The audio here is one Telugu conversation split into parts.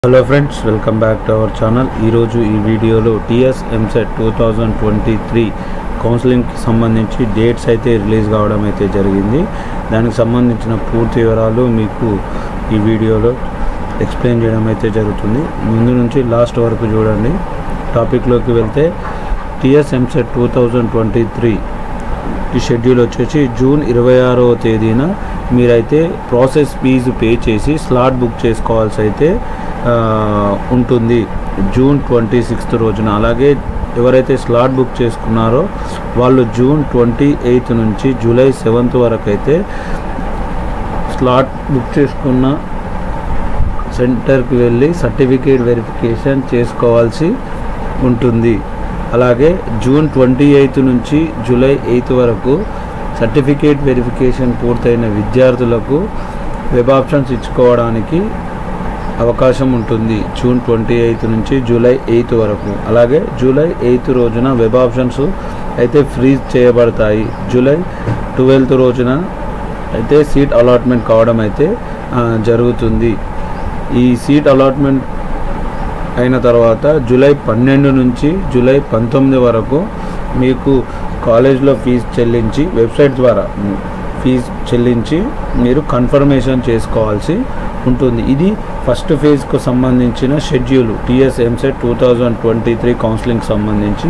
hello friends welcome back to our channel ఈరోజు ఈ వీడియోలో TS EAMCET two thousand twenty three కౌన్సిలింగ్కి సంబంధించి డేట్స్ అయితే రిలీజ్ కావడం అయితే జరిగింది దానికి సంబంధించిన పూర్తి వివరాలు మీకు ఈ వీడియోలో ఎక్స్ప్లెయిన్ చేయడం అయితే జరుగుతుంది ముందు నుంచి లాస్ట్ వరకు చూడండి టాపిక్లోకి వెళ్తే TS EAMCET two thousand twenty three ఈ షెడ్యూల్ వచ్చేసి జూన్ ఇరవై ఆరవ తేదీన మీరైతే ప్రాసెస్ ఫీజు పే చేసి స్లాట్ బుక్ చేసుకోవాల్సి అయితే ఆ, ఉంటుంది జూన్ ట్వంటీ సిక్స్త్ రోజున అలాగే ఎవరైతే స్లాట్ బుక్ చేసుకున్నారో వాళ్ళు జూన్ ట్వంటీ ఎయిత్ నుంచి జూలై సెవెంత్ వరకు అయితే స్లాట్ బుక్ చేసుకున్న సెంటర్కి వెళ్ళి సర్టిఫికేట్ వెరిఫికేషన్ చేసుకోవాల్సి ఉంటుంది అలాగే జూన్ ట్వంటీ ఎయిత్ నుంచి జూలై ఎయిత్ వరకు సర్టిఫికేట్ వెరిఫికేషన్ పూర్తయిన విద్యార్థులకు వెబ్ ఆప్షన్స్ ఇచ్చుకోవడానికి అవకాశం ఉంటుంది జూన్ ట్వంటీ ఎయిత్ నుంచి జూలై ఎయిత్ వరకు అలాగే జూలై ఎయిత్ రోజున వెబ్ ఆప్షన్స్ అయితే ఫ్రీజ్ చేయబడతాయి జూలై ట్వెల్త్ రోజున అయితే సీట్ అలాట్మెంట్ కావడం అయితే ఆ, జరుగుతుంది ఈ సీట్ అలాట్మెంట్ అయిన తర్వాత జూలై పన్నెండు నుంచి జూలై పంతొమ్మిది వరకు మీకు కాలేజ్లో ఫీజు చెల్లించి వెబ్సైట్ ద్వారా ఫీజు చెల్లించి మీరు కన్ఫర్మేషన్ చేసుకోవాల్సి ఉంటుంది ఇది ఫస్ట్ ఫేజ్కు సంబంధించిన schedule TS EAMCET two thousand twenty three counselling సంబంధించి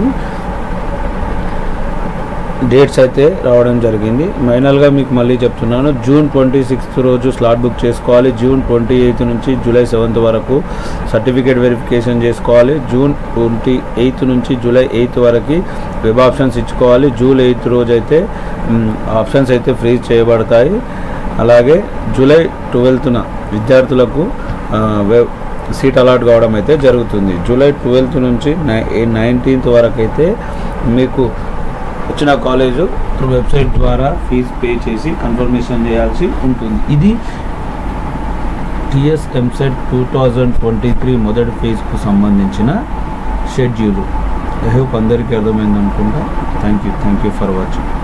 డేట్స్ అయితే రావడం జరిగింది ఫైనల్గా మీకు మళ్ళీ చెప్తున్నాను జూన్ ట్వంటీ సిక్స్త్ రోజు స్లాట్ బుక్ చేసుకోవాలి జూన్ ట్వంటీ ఎయిత్ నుంచి జూలై సెవెంత్ వరకు సర్టిఫికేట్ వెరిఫికేషన్ చేసుకోవాలి జూన్ ట్వంటీ ఎయిత్ నుంచి జూలై ఎయిత్ వరకు వెబ్ ఆప్షన్స్ ఇచ్చుకోవాలి జూలై ఎయిత్ రోజు అయితే మ్, ఆప్షన్స్ అయితే ఫ్రీజ్ చేయబడతాయి అలాగే జూలై ట్వెల్త్న విద్యార్థులకు ఆ, వెబ్ సీట్ అలాట్ కావడం అయితే జరుగుతుంది జూలై ట్వెల్త్ నుంచి నై నైన్టీన్త్ వరకు అయితే మీకు వచ్చిన కాలేజు త్రూ వెబ్సైట్ ద్వారా ఫీజు పే చేసి కన్ఫర్మేషన్ చేయాల్సి ఉంటుంది ఇది TS EAMCET two thousand twenty three మొదటి ఫేజ్కు సంబంధించిన షెడ్యూల్ ఐ హోప్ అందరికీ అర్థమైంది అనుకుంటా thank you thank you for watching